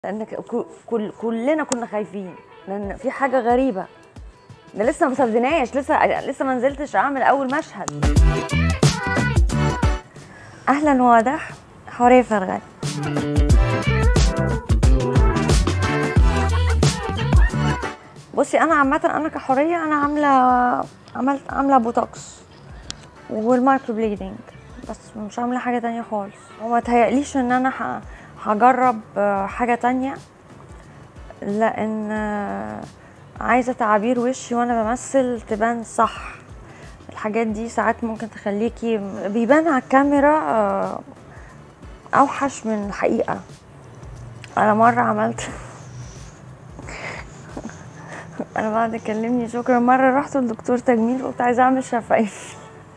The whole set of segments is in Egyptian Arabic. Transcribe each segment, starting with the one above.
لان ك- كل كلنا كنا خايفين لان في حاجه غريبه ده لسه ما سردناش لسه لسه ما نزلتش اعمل اول مشهد اهلا واضح حوريه فرغلي بصي انا عامه انا كحوريه انا عامله عملت عامله بوتوكس والمايكرو بليدنج بس مش عامله حاجه تانية خالص وما تهيأليش ان انا ه- هجرب آه، حاجه تانية لان آه، عايزه تعابير وشي وانا بمثل تبان صح الحاجات دي ساعات ممكن تخليكي بيبان على الكاميرا آه، اوحش من الحقيقه انا مره عملت انا بعد كلمني شكرا مره رحت لدكتور تجميل وكنت عايزه اعمل شفايفي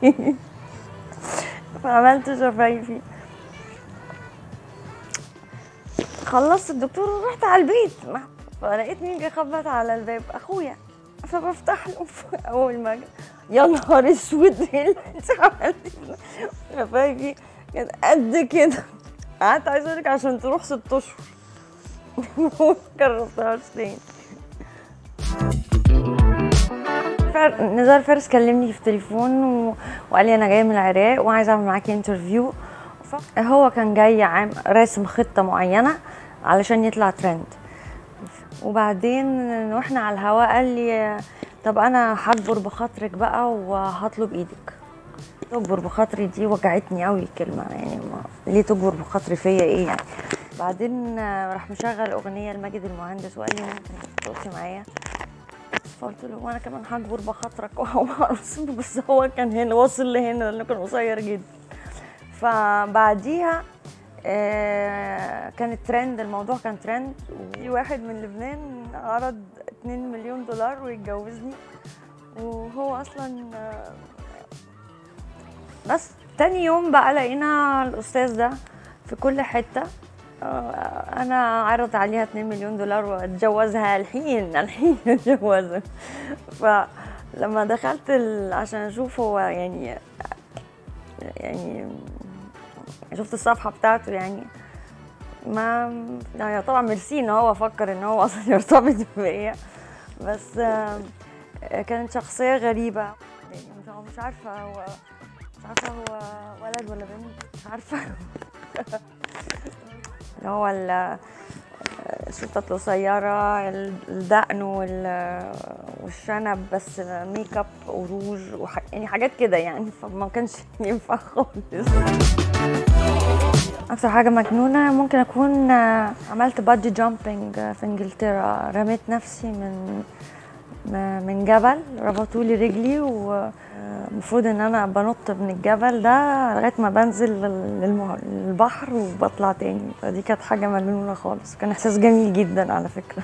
فعملت شفايفي خلصت الدكتور ورحت على البيت ما- فلقيت مين جه خبط على الباب اخويا فبفتح له اول ما جه يا نهار اسود ايه اللي انت عملتيه ده؟ شفايفي كانت قد كده قعدت عايزه اقول لك عشان تروح ست اشهر ما جربتهاش تاني فر- نزار فارس كلمني في تليفون و... وقال لي انا جايه من العراق وعايزه اعمل معاكي انترفيو ف- هو كان جاي عام راسم خطه معينه علشان يطلع ترند وبعدين واحنا على الهواء قال لي طب انا هكبر بخاطرك بقى وهطلب ايدك تكبر بخاطري دي وجعتني قوي الكلمه يعني ما ليه تكبر بخاطري فيا ايه يعني بعدين آه، راح مشغل اغنيه لماجد المهندس وقال لي ممكن ترقصي معايا فقلت له وانا كمان هكبر بخاطرك وهرقص بس هو كان هنا واصل لهنا لانه كان قصير جدا فبعديها آه، كان ترند الموضوع كان ترند وفي واحد من لبنان عرض 2 مليون دولار ويتجوزني وهو اصلا آه، بس تاني يوم بقى لقينا الاستاذ ده في كل حته آه، انا عرض عليها 2 مليون دولار واتجوزها الحين الحين اتجوزها فلما دخلت ال... عشان اشوف هو يعني يعني شفت الصفحه بتاعته يعني ما يعني طبعا ميرسي ان هو فكر ان هو اصلا يرتبط بيا بس آه، كانت شخصيه غريبه يعني مش مش عارفه هو مش عارفه هو ولد ولا بنت مش عارفه اللي هو ال- الشطة القصيرة الدقن وال- والشنب بس ميك اب وروج وح... يعني حاجات كده يعني فما كانش ينفع خالص أكتر حاجة مجنونة ممكن أكون آه، عملت بادي جامبينج في إنجلترا رميت نفسي من م- من جبل ربطولي رجلي والمفروض ان انا بنط من الجبل ده لغايه ما بنزل لل- للمه- للبحر وبطلع تاني فدي كانت حاجه مجنونه خالص كان احساس جميل جدا على فكره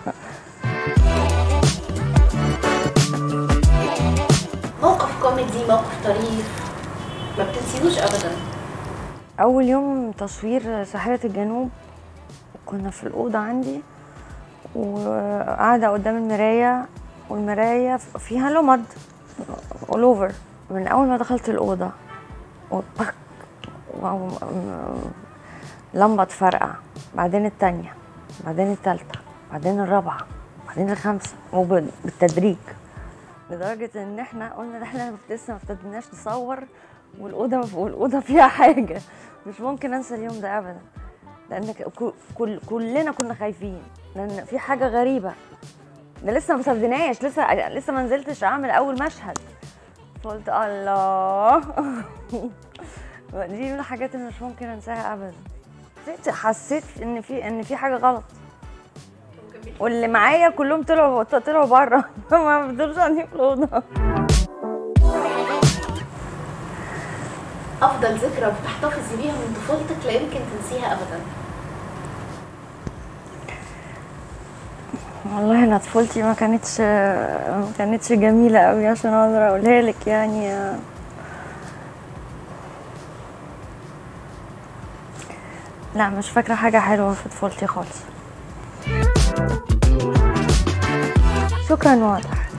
موقف كوميدي موقف طريف ما بتنسيهوش ابدا اول يوم تصوير ساحره الجنوب كنا في الاوضه عندي وقاعده قدام المرايه والمرايه فيها لمض all over من اول ما دخلت الاوضه وبك و- لمبه تفرقع بعدين التانية بعدين التالتة بعدين الرابعة بعدين الخامسة وبالتدريج لدرجة ان احنا قلنا ان احنا لسه ما ابتديناش نصور والأوضة والأوضة فيها حاجة مش ممكن انسى اليوم ده ابدا لان ك- ك- كل كلنا كنا خايفين لان في حاجة غريبة ده لسه ما سردناش لسه لسه ما نزلتش اعمل اول مشهد فقلت الله دي من الحاجات اللي مش ممكن انساها ابدا حسيت حسيت ان في ان في حاجه غلط واللي معايا كلهم طلعوا طلعوا بره ما بيفضلوش قاعدين في الاوضه افضل ذكرى بتحتفظي بيها من طفولتك لا يمكن تنسيها ابدا والله انا طفولتي ما كانتش ما كانتش جميله قوي عشان اقدر اقولها لك يعني لا مش فاكره حاجه حلوه في طفولتي خالص شكرا واضح